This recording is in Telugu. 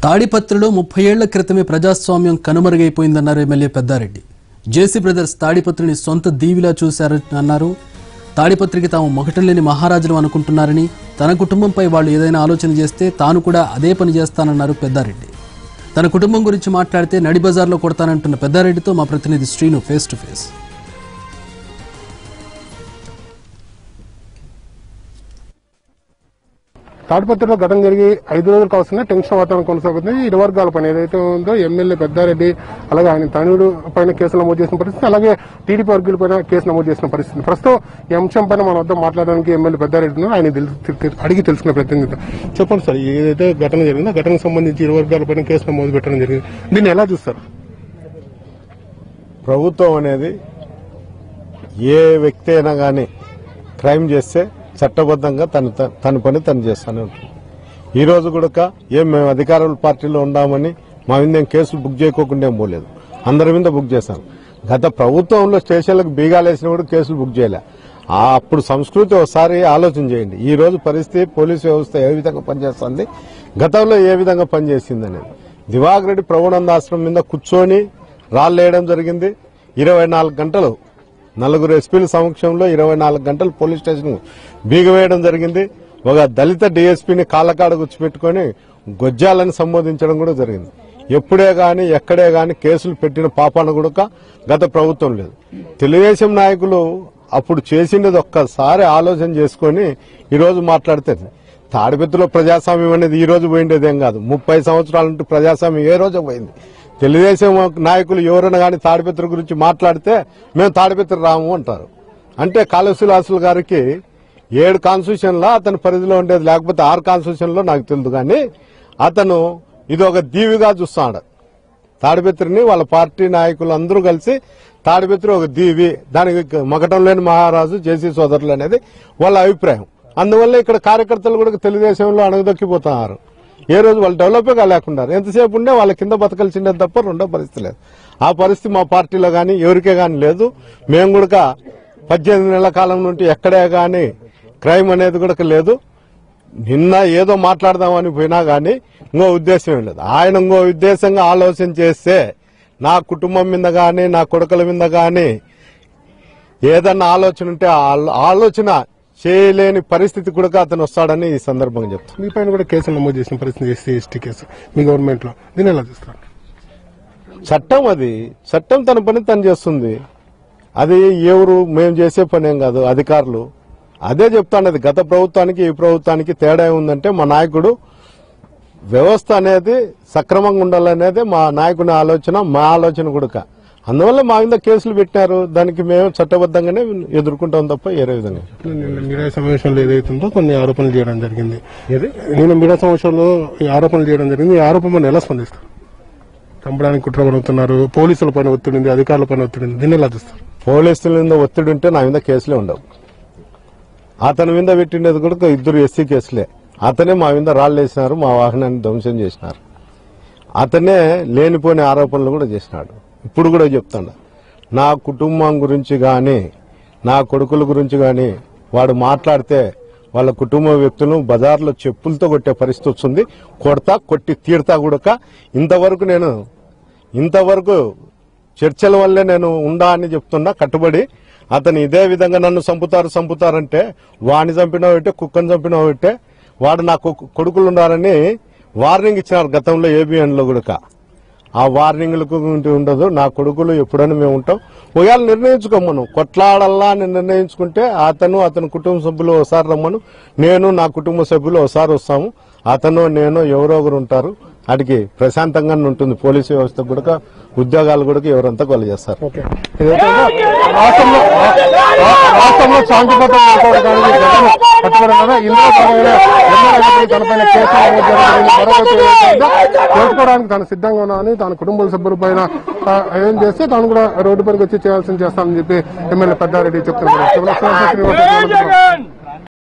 తాడిపత్రిలో ముప్పై ఏళ్ల క్రితమే ప్రజాస్వామ్యం కనుమరుగైపోయిందన్నారు ఎమ్మెల్యే పెద్దారెడ్డి జేసీ బ్రదర్స్ తాడిపత్రిని సొంత దీవిలా చూశారని అన్నారు తాడిపత్రికి తాము మొగటం లేని మహారాజులు అనుకుంటున్నారని తన కుటుంబంపై వాళ్ళు ఏదైనా ఆలోచన చేస్తే తాను కూడా అదే పని చేస్తానన్నారు పెద్దారెడ్డి తన కుటుంబం గురించి మాట్లాడితే నడి బజార్లో కొడతానంటున్న పెద్దారెడ్డితో మా ప్రతినిధి శ్రీను ఫేస్ టు ఫేస్ తాడిపత్రిలో ఘటన జరిగి ఐదు రోజులు కావస్తున్నా టెన్షన్ వాతావరణం కొనసాగుతుంది ఇరు వర్గాల పైన ఏదైతే ఉందో ఎమ్మెల్యే పెద్దారెడ్డి అలాగే ఆయన తనుడు పైన కేసు నమోదు చేసిన పరిస్థితి అలాగే టీడీపీ వర్గీయుల పైన కేసు నమోదు చేసిన పరిస్థితి ప్రస్తుతం ఈ అంశం పైన మన వద్ద మాట్లాడడానికి ఎమ్మెల్యే పెద్దారెడ్డి ఉన్నారు. ఆయన తెలు- తెలు- తెలు- అడిగి తెలుసుకునే ప్రయత్నం చేద్దాం చెప్పండి సార్ ఏదైతే ఘటన జరిగిందో ఆ ఘటనకు సంబంధించి ఇరు వర్గాల పైన కేసు నమోదు పెట్టడం జరిగింది దీన్ని ఎలా చూస్తారు ప్రభుత్వం అనేది ఏ వ్యక్తి అయినా కానీ క్రైమ్ చేస్తే చట్టబద్ధంగా తన తన పని తను చేస్తానే ఉంటుంది ఈ రోజు కూడా ఏం మేము అధికార పార్టీలో ఉండామని మా మీద ఏం కేసులు బుక్ చేయకోకుండా ఏం పోలేదు అందరి మీద బుక్ చేశాను గత ప్రభుత్వంలో స్టేషన్లకు బీగాలేసిన కూడా కేసులు బుక్ చేయలే ఆ అప్పుడు సంస్కృతి ఒకసారి ఆలోచన చేయండి ఈ రోజు పరిస్థితి పోలీసు వ్యవస్థ ఏ విధంగా పనిచేస్తుంది గతంలో ఏ విధంగా పనిచేసింది అనేది దివాకర్ రెడ్డి ప్రభునందాశ్రమం మీద కూర్చొని రాళ్ళేయడం జరిగింది ఇరవై నాలుగు గంటలు నలుగురు ఎస్పీల సమక్షంలో ఇరవై నాలుగు గంటలు పోలీస్ స్టేషన్ బీగవేయడం జరిగింది ఒక దళిత డీఎస్పీని కాళ్ళకాడ కూర్చోపెట్టుకొని గొజ్జాలని సంబోధించడం కూడా జరిగింది ఎప్పుడే గాని ఎక్కడే గాని కేసులు పెట్టిన పాపాన కూడా గత ప్రభుత్వం లేదు తెలుగుదేశం నాయకులు అప్పుడు చేసిండేది ఒక్కసారి ఆలోచన చేసుకొని ఈ రోజు మాట్లాడితే తాడిపెత్తులో ప్రజాస్వామ్యం అనేది ఈ రోజు పోయిండేదేం కాదు ముప్పై సంవత్సరాల నుండి ప్రజాస్వామ్యం ఏ రోజు పోయింది తెలుగుదేశం నాయకులు ఎవరైనా కానీ తాడిపత్రి గురించి మాట్లాడితే మేము తాడిపత్రి రాము అంటారు అంటే కాళశ్రీలాసులు గారికి ఏడు కాన్స్టిట్యూషన్లో అతని పరిధిలో ఉండేది లేకపోతే ఆరు కాన్స్టిట్యూషన్లో నాకు తెలియదు కానీ అతను ఇది ఒక దీవిగా చూస్తాడు తాడిపత్రిని వాళ్ళ పార్టీ నాయకులు అందరూ కలిసి తాడిపత్రి ఒక దీవి దానికి మగటం లేని మహారాజు జేసీ సోదరులు అనేది వాళ్ళ అభిప్రాయం అందువల్ల ఇక్కడ కార్యకర్తలు కూడా తెలుగుదేశంలో అణగదొక్కిపోతున్నారు ఏ రోజు వాళ్ళు డెవలప్ కాలేకున్నారు ఎంతసేపు ఉండే వాళ్ళ కింద బతకాల్సిందే తప్ప రెండో పరిస్థితి లేదు ఆ పరిస్థితి మా పార్టీలో గాని ఎవరికే గాని లేదు మేము కూడా పద్దెనిమిది నెలల కాలం నుండి ఎక్కడే గాని క్రైమ్ అనేది కూడా లేదు నిన్న ఏదో మాట్లాడదామని పోయినా గానీ ఇంకో ఉద్దేశం ఏం లేదు ఆయన ఇంకో ఉద్దేశంగా ఆలోచన చేస్తే నా కుటుంబం మీద గాని నా కొడుకుల మీద గాని ఏదన్నా ఆలోచన ఉంటే ఆ ఆలోచన చేయలేని పరిస్థితి కూడా అతను వస్తాడని ఈ సందర్భంగా చెప్తాను మీ పైన కూడా కేసులు నమోదు చేసిన పరిస్థితి ఎస్సీ ఎస్టీ కేసు మీ గవర్నమెంట్ లో దీన్ని ఎలా చూస్తారు చట్టం అది చట్టం తన పని తను చేస్తుంది అది ఎవరు మేము చేసే పని ఏం కాదు అధికారులు అదే చెప్తాను గత ప్రభుత్వానికి ఈ ప్రభుత్వానికి తేడా ఉందంటే మా నాయకుడు వ్యవస్థ అనేది సక్రమంగా ఉండాలనేది మా నాయకుని ఆలోచన మా ఆలోచన కూడా అందువల్ల మా మీద కేసులు పెట్టినారు దానికి మేము చట్టబద్ధంగానే ఎదుర్కొంటాం తప్ప వేరే విధంగా నిన్న మీడియా సమావేశంలో ఏదైతుందో కొన్ని ఆరోపణలు చేయడం జరిగింది ఏది నేను మీడియా సమావేశంలో ఈ ఆరోపణలు చేయడం జరిగింది ఈ ఆరోపణను ఎలా స్పందిస్తారు చంపడానికి కుట్ర పడుతున్నారు పోలీసుల పైన ఒత్తిడి ఉంది అధికారుల పైన ఒత్తిడి ఉంది దీన్ని ఎలా చూస్తారు పోలీసుల మీద ఒత్తిడి ఉంటే నా మీద కేసులే ఉండవు అతని మీద పెట్టినది కూడా ఇద్దరు ఎస్సీ కేసులే అతనే మా మీద రాళ్ళు వేసినారు మా వాహనాన్ని ధ్వంసం చేసినారు అతనే లేనిపోని ఆరోపణలు కూడా చేసినాడు ఇప్పుడు కూడా చెప్తాడు నా కుటుంబం గురించి గాని నా కొడుకుల గురించి గాని వాడు మాట్లాడితే వాళ్ళ కుటుంబ వ్యక్తులను బజార్లో చెప్పులతో కొట్టే పరిస్థితి వస్తుంది కొడతా కొట్టి తీడతా కూడా ఇంతవరకు నేను ఇంతవరకు చర్చల వల్లే నేను ఉండా అని చెప్తున్నా కట్టుబడి అతను ఇదే విధంగా నన్ను చంపుతారు చంపుతారంటే వాడిని చంపినావు అంటే కుక్కని చంపినావు అంటే వాడు నా కొ- కొడుకులు ఉన్నారని వార్నింగ్ ఇచ్చినారు గతంలో ఏబిఎన్ లో కూడా ఆ వార్నింగ్లకు ఉంటే ఉండదు నా కొడుకులు ఎప్పుడైనా మేము ఉంటాం ఒకవేళ నిర్ణయించుకోమను కొట్లాడల్లా అని నిర్ణయించుకుంటే అతను అతని కుటుంబ సభ్యులు ఒకసారి రమ్మను నేను నా కుటుంబ సభ్యులు ఒకసారి వస్తాము అతను నేను ఎవరో ఒకరు ఉంటారు వాటికి ప్రశాంతంగా ఉంటుంది పోలీసు వ్యవస్థ కూడా ఉద్యోగాలు కూడా ఎవరంతా కొలు చేస్తారు ఓకే ఏదైతే ఉందో రాష్ట్రంలో రా- రాష్ట్రంలో శాంతి భద్రత నెలకొల్పడానికి జగన్ కట్టుబడి ఉన్నారో ఇందులో భాగంగా ఎమ్మెల్యే తనపైన కేసులు నమోదు చేయడం జరిగింది. మరొకటి ఏదైతే ఉందో తెలుసుకోవడానికి తాను సిద్ధంగా ఉన్నానని తాను కుటుంబ సభ్యుల పైన ఆ, ఏం చేస్తే తాను కూడా రోడ్డు పైకి వచ్చి చేయాల్సింది చేస్తానని చెప్పి ఎమ్మెల్యే పెద్దారెడ్డి చెప్తున్నారు